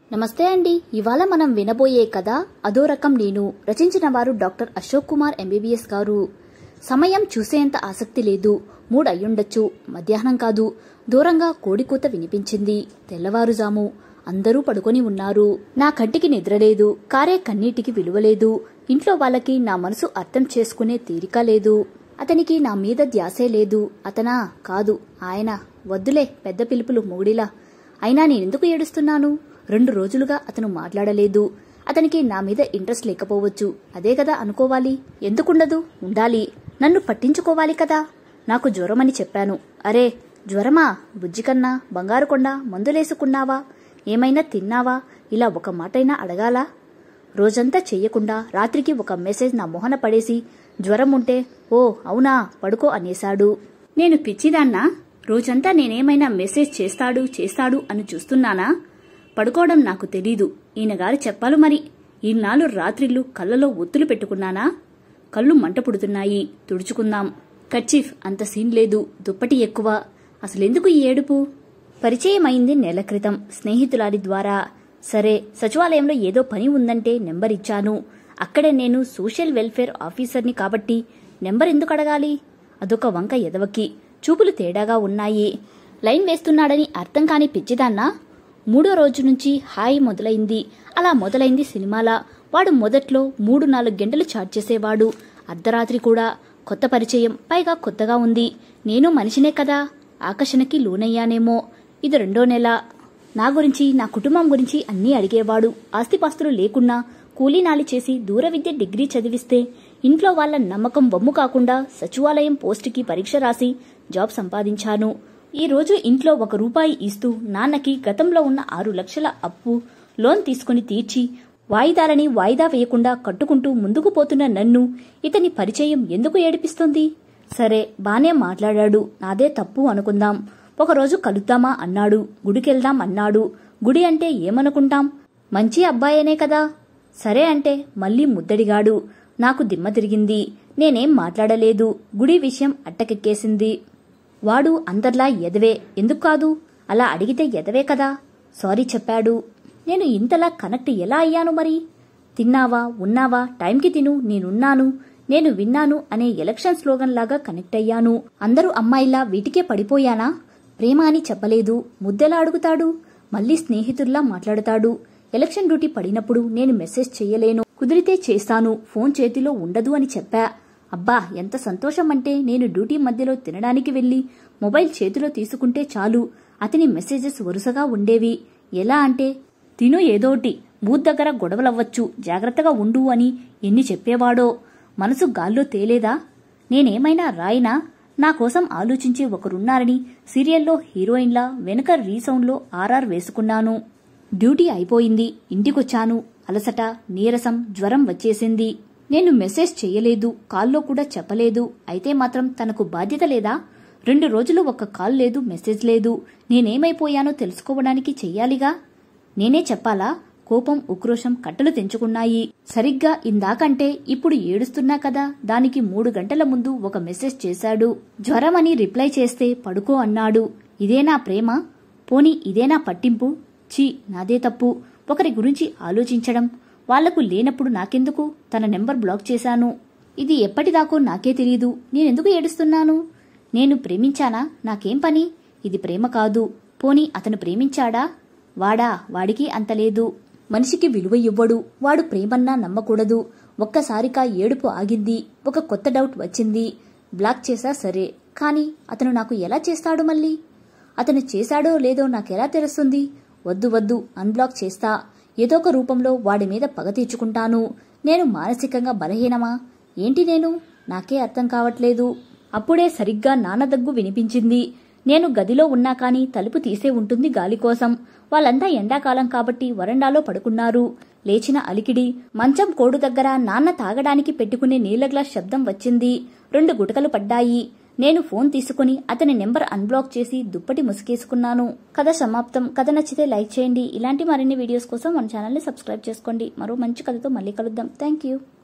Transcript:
నమస్తే అండి ఇవాళ మనం వినబోయే కథ అదో రకం నేను రచించిన వారు డాక్టర్ అశోక్ కుమార్ ఎంబీబీఎస్ గారు సమయం చూసేంత ఆసక్తి లేదు మూడు అయ్యుండొచ్చు మధ్యాహ్నం కాదు దూరంగా కోడికూత వినిపించింది తెల్లవారుజాము అందరూ పడుకొని ఉన్నారు నా కంటికి నిద్రలేదు కారే కన్నీటికి విలువలేదు ఇంట్లో వాళ్ళకి నా మనసు అర్థం చేసుకునే తీరిక లేదు అతనికి నా మీద ధ్యాసే లేదు అతనా కాదు ఆయన వద్దులే పెద్ద పిలుపులు మూడిలా అయినా నేనెందుకు ఏడుస్తున్నాను రెండు రోజులుగా అతను మాట్లాడలేదు అతనికి నా మీద ఇంట్రెస్ట్ లేకపోవచ్చు అదే కదా అనుకోవాలి ఎందుకుండదు ఉండాలి నన్ను పట్టించుకోవాలి కదా నాకు జ్వరమని చెప్పాను అరే జ్వరమా బుజ్జికన్నా బంగారు కొండ మందులేసుకున్నావా ఏమైనా తిన్నావా ఇలా ఒక మాటైనా అడగాలా రోజంతా చెయ్యకుండా రాత్రికి ఒక మెసేజ్ నా మొహన పడేసి జ్వరం ఉంటే ఓ అవునా పడుకో అనేశాడు నేను పిచ్చిదాన్నా రోజంతా నేనేమైనా మెసేజ్ చేస్తాడు చేస్తాడు అని చూస్తున్నానా పడుకోవడం నాకు తెలీదు ఈయనగారు చెప్పాలు మరి ఈనాళ్ళు రాత్రిళ్ళు కళ్ళలో ఒత్తులు పెట్టుకున్నానా కళ్ళు మంట పుడుతున్నాయి తుడుచుకుందాం కర్చీఫ్ అంత సీన్ లేదు దుప్పటి ఎక్కువ అసలెందుకు ఈ ఏడుపు పరిచయమైంది నెల క్రితం స్నేహితులారి ద్వారా సరే సచివాలయంలో ఏదో పని ఉందంటే నెంబర్ ఇచ్చాను అక్కడే నేను సోషల్ వెల్ఫేర్ ఆఫీసర్ని కాబట్టి నెంబర్ ఎందుకు అడగాలి అదొక వంక ఎదవకి చూపులు తేడాగా ఉన్నాయి లైన్ వేస్తున్నాడని అర్థం కాని పిచ్చిదాన్నా మూడో రోజు నుంచి హాయ్ మొదలైంది అలా మొదలైంది సినిమాలా వాడు మొదట్లో మూడు నాలుగు గంటలు చాట్ చేసేవాడు అర్ధరాత్రి కూడా కొత్త పరిచయం పైగా కొత్తగా ఉంది నేను మనిషినే కదా ఆకర్షణకి లోనయ్యానేమో ఇది రెండో నెల నా గురించి నా కుటుంబం గురించి అన్నీ అడిగేవాడు ఆస్తిపాస్తులు లేకున్నా కూలీనాలి చేసి దూర విద్య డిగ్రీ చదివిస్తే ఇంట్లో వాళ్ళ నమ్మకం వమ్ము కాకుండా సచివాలయం పోస్టుకి పరీక్ష రాసి జాబ్ సంపాదించాను ఈ రోజు ఇంట్లో ఒక రూపాయి ఇస్తూ నాన్నకి గతంలో ఉన్న ఆరు లక్షల అప్పు లోన్ తీసుకుని తీర్చి వాయిదాలని వాయిదా వేయకుండా కట్టుకుంటూ ముందుకు పోతున్న నన్ను ఇతని పరిచయం ఎందుకు ఏడిపిస్తుంది సరే బానే మాట్లాడాడు నాదే తప్పు అనుకుందాం ఒకరోజు కలుద్దామా అన్నాడు గుడికెళ్దాం అన్నాడు గుడి అంటే ఏమనుకుంటాం మంచి అబ్బాయేనే కదా సరే అంటే మళ్ళీ ముద్దడిగాడు నాకు దిమ్మ తిరిగింది నేనేం మాట్లాడలేదు గుడి విషయం అట్టకెక్కేసింది వాడు అందర్లా ఎదవే ఎందుకు కాదు అలా అడిగితే ఎదవే కదా సారీ చెప్పాడు నేను ఇంతలా కనెక్ట్ ఎలా అయ్యాను మరి తిన్నావా ఉన్నావా టైంకి తిను నేనున్నాను నేను విన్నాను అనే ఎలక్షన్ స్లోగన్ లాగా కనెక్ట్ అయ్యాను అందరూ అమ్మాయిలా వీటికే పడిపోయానా ప్రేమ అని చెప్పలేదు ముద్దెలా అడుగుతాడు మళ్ళీ స్నేహితుల్లా మాట్లాడతాడు ఎలక్షన్ డ్యూటీ పడినప్పుడు నేను మెసేజ్ చెయ్యలేను కుదిరితే చేస్తాను ఫోన్ చేతిలో ఉండదు అని చెప్పా అబ్బా ఎంత సంతోషం అంటే నేను డ్యూటీ మధ్యలో తినడానికి వెళ్లి మొబైల్ చేతిలో తీసుకుంటే చాలు అతని మెసేజెస్ వరుసగా ఉండేవి ఎలా అంటే తిను ఏదోటి బూత్ దగ్గర గొడవలవ్వచ్చు జాగ్రత్తగా ఉండు అని ఎన్ని చెప్పేవాడో మనసు గాల్లో తేలేదా నేనేమైనా రాయినా నా కోసం ఆలోచించే ఒకరున్నారని సీరియల్లో హీరోయిన్లా వెనక రీసౌండ్లో ఆర్ఆర్ వేసుకున్నాను డ్యూటీ అయిపోయింది ఇంటికొచ్చాను అలసట నీరసం జ్వరం వచ్చేసింది నేను మెసేజ్ చెయ్యలేదు కాల్లో కూడా చెప్పలేదు అయితే మాత్రం తనకు బాధ్యత లేదా రెండు రోజులు ఒక్క కాల్ లేదు మెసేజ్ లేదు నేనేమైపోయానో తెలుసుకోవడానికి చెయ్యాలిగా నేనే చెప్పాలా కోపం ఉక్రోషం కట్టలు తెంచుకున్నాయి సరిగ్గా ఇందాకంటే ఇప్పుడు ఏడుస్తున్నా కదా దానికి మూడు గంటల ముందు ఒక మెసేజ్ చేశాడు జ్వరమని రిప్లై చేస్తే పడుకో అన్నాడు ఇదేనా ప్రేమ పోని ఇదేనా పట్టింపు ఛీ నాదే తప్పు ఒకరి గురించి ఆలోచించడం వాళ్లకు లేనప్పుడు నాకెందుకు తన నెంబర్ బ్లాక్ చేశాను ఇది ఎప్పటిదాకో నాకే తెలియదు నేనెందుకు ఏడుస్తున్నాను నేను ప్రేమించానా నాకేం పని ఇది ప్రేమ కాదు పోని అతను ప్రేమించాడా వాడా వాడికి అంత లేదు మనిషికి విలువ ఇవ్వడు వాడు ప్రేమన్నా నమ్మకూడదు ఒక్కసారిగా ఏడుపు ఆగింది ఒక కొత్త డౌట్ వచ్చింది బ్లాక్ చేశా సరే కానీ అతను నాకు ఎలా చేస్తాడు మళ్ళీ అతను చేశాడో లేదో నాకెలా తెలుస్తుంది వద్దు వద్దు అన్బ్లాక్ చేస్తా ఏదో ఒక రూపంలో వాడి మీద పగ తీర్చుకుంటాను నేను మానసికంగా బలహీనమా ఏంటి నేను నాకే అర్థం కావట్లేదు అప్పుడే సరిగ్గా నాన్న దగ్గు వినిపించింది నేను గదిలో ఉన్నా కానీ తలుపు తీసే ఉంటుంది గాలి కోసం వాళ్ళంతా ఎండాకాలం కాబట్టి వరండాలో పడుకున్నారు లేచిన అలికిడి మంచం కోడు దగ్గర నాన్న తాగడానికి పెట్టుకునే నీళ్ల గ్లాస్ శబ్దం వచ్చింది రెండు గుటకలు పడ్డాయి నేను ఫోన్ తీసుకుని అతని నెంబర్ అన్బ్లాక్ చేసి దుప్పటి ముసుగేసుకున్నాను కథ సమాప్తం కథ నచ్చితే లైక్ చేయండి ఇలాంటి మరిన్ని వీడియోస్ కోసం మన ఛానల్ని సబ్స్క్రైబ్ చేసుకోండి మరో మంచి కథతో మళ్ళీ కలుద్దాం థ్యాంక్ యూ